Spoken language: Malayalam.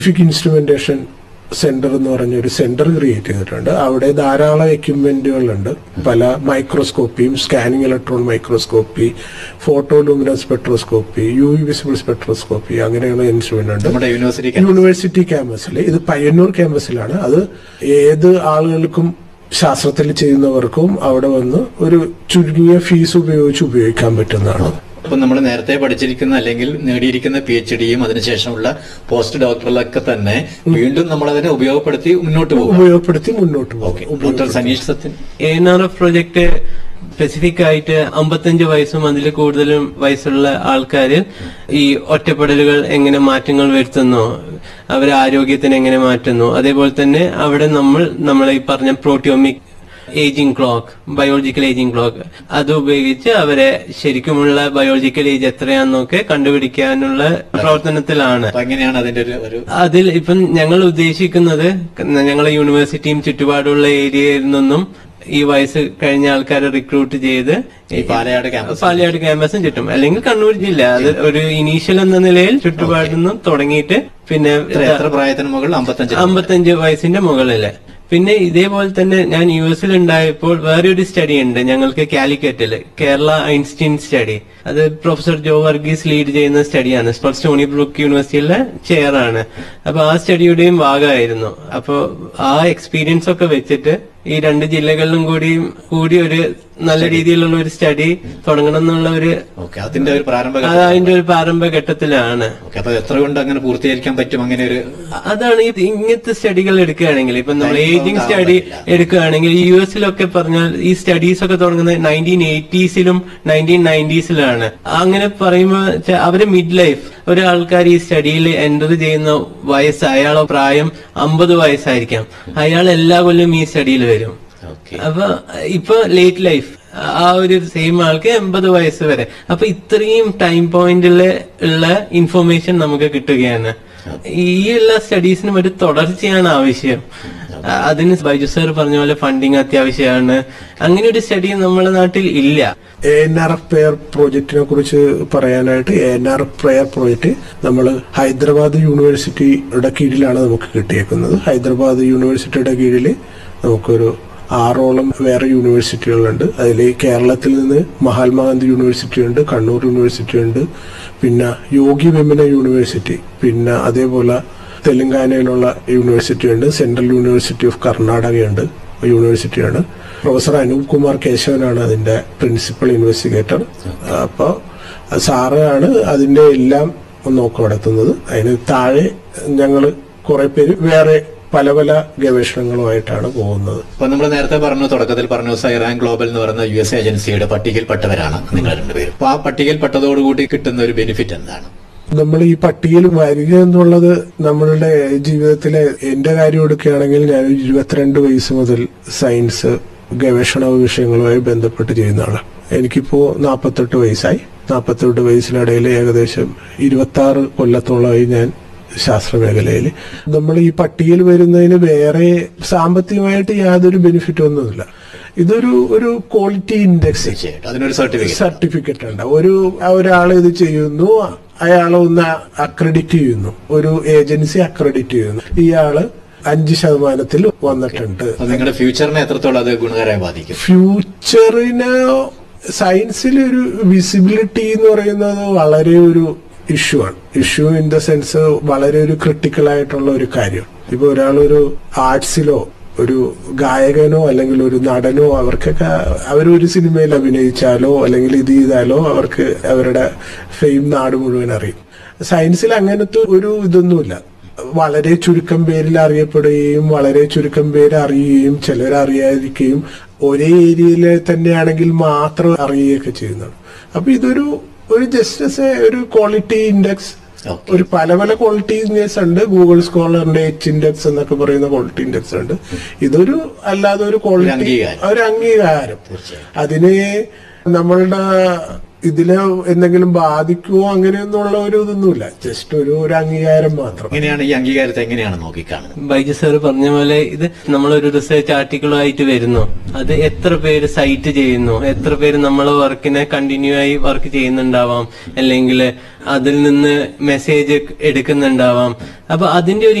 സയന്റിഫിക് ഇൻസ്ട്രുമെന്റേഷൻ സെന്റർ എന്ന് പറഞ്ഞ ഒരു സെന്റർ ക്രിയേറ്റ് ചെയ്തിട്ടുണ്ട് അവിടെ ധാരാളം എക്യുപ്മെന്റുകളുണ്ട് പല മൈക്രോസ്കോപ്പിയും scanning electron microscopy photo luminous spectroscopy U visible spectroscopy അങ്ങനെയുള്ള ഇൻസ്ട്രുമെന്റ് ഉണ്ട് നമ്മുടെ യൂണിവേഴ്സിറ്റി യൂണിവേഴ്സിറ്റി ക്യാമ്പസിൽ ഇത് പയ്യന്നൂർ ക്യാമ്പസിലാണ് അത് ഏത് ആളുകൾക്കും ശാസ്ത്രത്തിൽ ചെയ്യുന്നവർക്കും അവിടെ വന്ന് ഒരു ചുരുങ്ങിയ ഫീസ് ഉപയോഗിച്ച് ഉപയോഗിക്കാൻ പറ്റുന്നതാണ് അപ്പൊ നമ്മൾ നേരത്തെ പഠിച്ചിരിക്കുന്ന അല്ലെങ്കിൽ നേടിയിരിക്കുന്ന പി എച്ച് ഡിയും അതിനുശേഷമുള്ള പോസ്റ്റ് ഡോക്ടറിലൊക്കെ തന്നെ വീണ്ടും നമ്മൾ അതിനെ ഉപയോഗപ്പെടുത്തി മുന്നോട്ട് പോകും ഉപയോഗപ്പെടുത്തി മുന്നോട്ട് ഓക്കെ പോകും doctor Sanish Sathyan A N R F project specific ആയിട്ട് അമ്പത്തഞ്ച് വയസ്സും അതിൽ കൂടുതലും വയസ്സുള്ള ആൾക്കാര് ഈ ഒറ്റപ്പെടലുകൾ എങ്ങനെ മാറ്റങ്ങൾ വരുത്തുന്നു അവരെ ആരോഗ്യത്തിന് എങ്ങനെ മാറ്റുന്നു അതേപോലെ തന്നെ അവിടെ നമ്മൾ നമ്മളെ ഈ പറഞ്ഞ proteomic ageing clock biological ageing clock അത് ഉപയോഗിച്ച് അവരെ ശരിക്കുമുള്ള ബയോളജിക്കൽ ഏജ് എത്രയാണെന്നൊക്കെ കണ്ടുപിടിക്കാനുള്ള പ്രവർത്തനത്തിലാണ് അപ്പൊ എങ്ങനെയാണ് അതിന്റെ ഒരു ഒരു അതിൽ ഇപ്പം ഞങ്ങൾ ഉദ്ദേശിക്കുന്നത് ഞങ്ങളെ യൂണിവേഴ്സിറ്റിയും ചുറ്റുപാടുള്ള ഏരിയയിൽ നിന്നും ഈ വയസ്സ് കഴിഞ്ഞ ആൾക്കാരെ റിക്രൂട്ട് ചെയ്ത് ഈ പാലയാട് ക്യാമ്പസ് പാലയാട് ക്യാമ്പസും ചുറ്റും അല്ലെങ്കിൽ കണ്ണൂർ ജില്ല അത് ഒരു ഇനീഷ്യൽ എന്ന നിലയിൽ ചുറ്റുപാടിൽ നിന്നും തുടങ്ങിയിട്ട് പിന്നെ എത്ര എത്ര പ്രായത്തിന് മുകളിൽ അമ്പത്തഞ്ച് അമ്പത്തഞ്ച് വയസ്സിന്റെ മുകളില് പിന്നെ ഇതേപോലെ തന്നെ ഞാൻ യു എസിൽ ഉണ്ടായപ്പോൾ വേറൊരു സ്റ്റഡി ഉണ്ട് ഞങ്ങൾക്ക് കാലിക്കറ്റിൽ കേരള ഐൻസ്റ്റീൻ സ്റ്റഡി അത് പ്രൊഫസർ ജോ വർഗീസ് ലീഡ് ചെയ്യുന്ന സ്റ്റഡിയാണ് സ്റ്റോണി ബ്രൂക്ക് യൂണിവേഴ്സിറ്റിയിലെ ചെയർ ആണ് അപ്പൊ ആ സ്റ്റഡിയുടെയും ഭാഗമായിരുന്നു അപ്പൊ ആ എക്സ്പീരിയൻസ് ഒക്കെ വെച്ചിട്ട് ഈ രണ്ട് ജില്ലകളിലും കൂടി കൂടി ഒരു നല്ല രീതിയിലുള്ള ഒരു സ്റ്റഡി തുടങ്ങണം എന്നുള്ള ഒരു ഓക്കെ അതിന്റെ ഒരു പ്രാരംഭ അത് അതിന്റെ ഒരു പ്രാരംഭ ഘട്ടത്തിലാണ് ഓക്കെ അപ്പൊ എത്ര കൊണ്ട് അങ്ങനെ പൂർത്തീകരിക്കാൻ പറ്റും അങ്ങനെ ഒരു അതാണ് ഇത് ഇങ്ങനത്തെ സ്റ്റഡികൾ എടുക്കുകയാണെങ്കിൽ ഇപ്പൊ നമ്മൾ ഏജിങ് സ്റ്റഡി എടുക്കുകയാണെങ്കിൽ യു എസിലൊക്കെ പറഞ്ഞാൽ ഈ സ്റ്റഡീസ് ഒക്കെ തുടങ്ങുന്നത് നയൻറ്റീൻ എയ്റ്റീസിലും നയൻറ്റീൻ നയൻറ്റീസിലാണ് അങ്ങനെ പറയുമ്പോൾ ചെ- അവര് മിഡ് ലൈഫ് ഒരാൾക്കാർ ഈ സ്റ്റഡിയിൽ എൻ്റർ ചെയ്യുന്ന വയസ്സ് അയാളെ പ്രായം അമ്പത് വയസ്സായിരിക്കാം അയാൾ എല്ലാ കൊല്ലം ഈ സ്റ്റഡിയിൽ വരും ഓക്കെ അപ്പൊ ഇപ്പൊ ലേറ്റ് ലൈഫ് ആ ഒരു സെയിം ആൾക്ക് എൺപത് വയസ്സ് വരെ അപ്പൊ ഇത്രയും ടൈം പോയിന്റിൽ ഉള്ള ഇൻഫർമേഷൻ നമുക്ക് കിട്ടുകയാണ് ഈ എല്ലാ സ്റ്റഡീസിനും ഒരു തുടർച്ചയാണ് ആവശ്യം ആ, അതിന് ബൈജു സാർ പറഞ്ഞ പോലെ ഫണ്ടിങ് അത്യാവശ്യമാണ് അങ്ങനെ ഒരു സ്റ്റഡി നമ്മുടെ നാട്ടിൽ ഇല്ല A N R F pair പ്രോജക്റ്റിനെ കുറിച്ച് പറയാനായിട്ട് A N R F pair project നമ്മൾ ഹൈദരാബാദ് യൂണിവേഴ്സിറ്റിയുടെ കീഴിലാണ് നമുക്ക് കിട്ടിയേക്കുന്നത് ഹൈദരാബാദ് യൂണിവേഴ്സിറ്റിയുടെ കീഴിൽ നമുക്കൊരു ആറോളം വേറെ യൂണിവേഴ്സിറ്റികളുണ്ട് അതിൽ കേരളത്തിൽ നിന്ന് മഹാത്മാഗാന്ധി യൂണിവേഴ്സിറ്റി ഉണ്ട് കണ്ണൂർ യൂണിവേഴ്സിറ്റി ഉണ്ട് പിന്നെ യോഗി വെമിന യൂണിവേഴ്സിറ്റി പിന്നെ അതേപോലെ തെലങ്കാനയിലുള്ള യൂണിവേഴ്സിറ്റി ഉണ്ട് സെൻട്രൽ യൂണിവേഴ്സിറ്റി ഓഫ് കർണാടകയുണ്ട് യൂണിവേഴ്സിറ്റിയാണ് പ്രൊഫസർ അനൂപ് കുമാർ കേശവനാണ് അതിന്റെ പ്രിൻസിപ്പൽ ഇൻവെസ്റ്റിഗേറ്റർ അപ്പോൾ സാറാണ് അതിന്റെ എല്ലാം നോക്കി നടത്തുന്നത് അതിന് താഴെ ഞങ്ങൾ കുറെ പേര് വേറെ പല പല ഗവേഷണങ്ങളുമായിട്ടാണ് പോകുന്നത് അപ്പൊ നമ്മൾ നേരത്തെ പറഞ്ഞു തുടക്കത്തിൽ പറഞ്ഞു സൈറാൻ ഗ്ലോബൽ എന്ന് പറയുന്ന യു എസ് ഏജൻസിയുടെ പട്ടികയിൽപ്പെട്ടവരാണ് നിങ്ങൾ രണ്ടുപേരും അപ്പൊ ആ പട്ടികയിൽപ്പെട്ടതോടുകൂടി കിട്ടുന്ന ഒരു ബെനിഫിറ്റ് എന്താണ് നമ്മൾ ഈ പട്ടികയിൽ വരിക എന്നുള്ളത് നമ്മളുടെ ജീവിതത്തിലെ എന്റെ കാര്യം എടുക്കുകയാണെങ്കിൽ ഞാൻ ഒരു ഇരുപത്തിരണ്ട് വയസ്സ് മുതൽ സയൻസ് ഗവേഷണ വിഷയങ്ങളുമായി ബന്ധപ്പെട്ട് ചെയ്യുന്നതാണ് എനിക്കിപ്പോ നാൽപ്പത്തെട്ട് വയസ്സായി നാൽപ്പത്തെട്ട് വയസ്സിനിടയിൽ ഏകദേശം ഇരുപത്തി ആറ് കൊല്ലത്തോളമായി ഞാൻ ശാസ്ത്ര മേഖലയിൽ നമ്മൾ ഈ പട്ടികയിൽ വരുന്നതിന് വേറെ സാമ്പത്തികമായിട്ട് യാതൊരു ബെനിഫിറ്റ് ഒന്നുമില്ല ഇതൊരു ഒരു ക്വാളിറ്റി ഇൻഡെക്സ് തീർച്ചയായിട്ടും അതിനൊരു സർട്ടിഫിക്കറ്റ് സർട്ടിഫിക്കറ്റ് ഉണ്ട് ഒരു ഒരാൾ ഇത് ചെയ്യുന്നു അയാളെ ഒന്ന് അക്രഡിറ്റ് ചെയ്യുന്നു ഒരു ഏജൻസി അക്രഡിറ്റ് ചെയ്യുന്നു ഇയാള് അഞ്ച് ശതമാനത്തിൽ വന്നിട്ടുണ്ട് അത് നിങ്ങളുടെ ഫ്യൂച്ചറിനെ എത്രത്തോളം അത് ഗുണകരമായി ബാധിക്കും ഫ്യൂച്ചറിന് സയൻസിൽ ഒരു വിസിബിലിറ്റി എന്ന് പറയുന്നത് വളരെ ഒരു ഇഷ്യൂ ആണ് ഇഷ്യൂ ഇൻ ദ സെൻസ് വളരെ ഒരു ക്രിട്ടിക്കൽ ആയിട്ടുള്ള ഒരു കാര്യം ഇപ്പൊ ഒരാളൊരു ആർട്സിലോ ഒരു ഗായകനോ അല്ലെങ്കിൽ ഒരു നടനോ അവർക്കൊക്കെ അവരൊരു സിനിമയിൽ അഭിനയിച്ചാലോ അല്ലെങ്കിൽ ഇത് ചെയ്താലോ അവർക്ക് അവരുടെ ഫെയിം നാട് മുഴുവൻ അറിയും സയൻസിൽ അങ്ങനത്തെ ഒരു ഇതൊന്നുമില്ല വളരെ ചുരുക്കം പേരിൽ അറിയപ്പെടുകയും വളരെ ചുരുക്കം പേര് അറിയുകയും ചിലർ അറിയാതിരിക്കുകയും ഒരേ ഏരിയയിൽ തന്നെയാണെങ്കിൽ മാത്രം അറിയുകയൊക്കെ ചെയ്യുന്നതാണ് അപ്പൊ ഇതൊരു ഒരു ജസ്റ്റ് ഒരു ക്വാളിറ്റി ഇൻഡെക്സ് ഓക്കെ ഒരു പല പല ക്വാളിറ്റി ഇൻഡെക്സ് ഉണ്ട് ഗൂഗിൾ സ്കോളറിന്റെ എച്ച് ഇൻഡെക്സ് എന്നൊക്കെ പറയുന്ന ക്വാളിറ്റി ഇൻഡെക്സ് ഉണ്ട് ഇതൊരു അല്ലാതെ ഒരു ക്വാളിറ്റി അംഗീകാരം. ഒരു അംഗീകാരം തീർച്ചയായും അതിന് നമ്മളുടെ ഇതിനെ എന്തെങ്കിലും ബാധിക്കുമോ അങ്ങനെയൊന്നുള്ള ഒരു ഇതൊന്നുമില്ല ജസ്റ്റ് ഒരു ഒരു അംഗീകാരം മാത്രം എങ്ങനെയാണ് ഈ അംഗീകാരത്തെ എങ്ങനെയാണ് നോക്കിക്കാണുന്നത് ബൈജു സാർ പറഞ്ഞ പോലെ ഇത് നമ്മളൊരു റിസർച്ച് ആർട്ടിക്കിളുമായിട്ട് വരുന്നു അത് എത്ര പേര് സൈറ്റ് ചെയ്യുന്നു എത്ര പേര് നമ്മളെ വർക്കിനെ കണ്ടിന്യൂ ആയി വർക്ക് ചെയ്യുന്നുണ്ടാവാം അല്ലെങ്കിൽ അതിൽ നിന്ന് മെസ്സേജ് എടുക്കുന്നുണ്ടാവാം അപ്പൊ അതിന്റെ ഒരു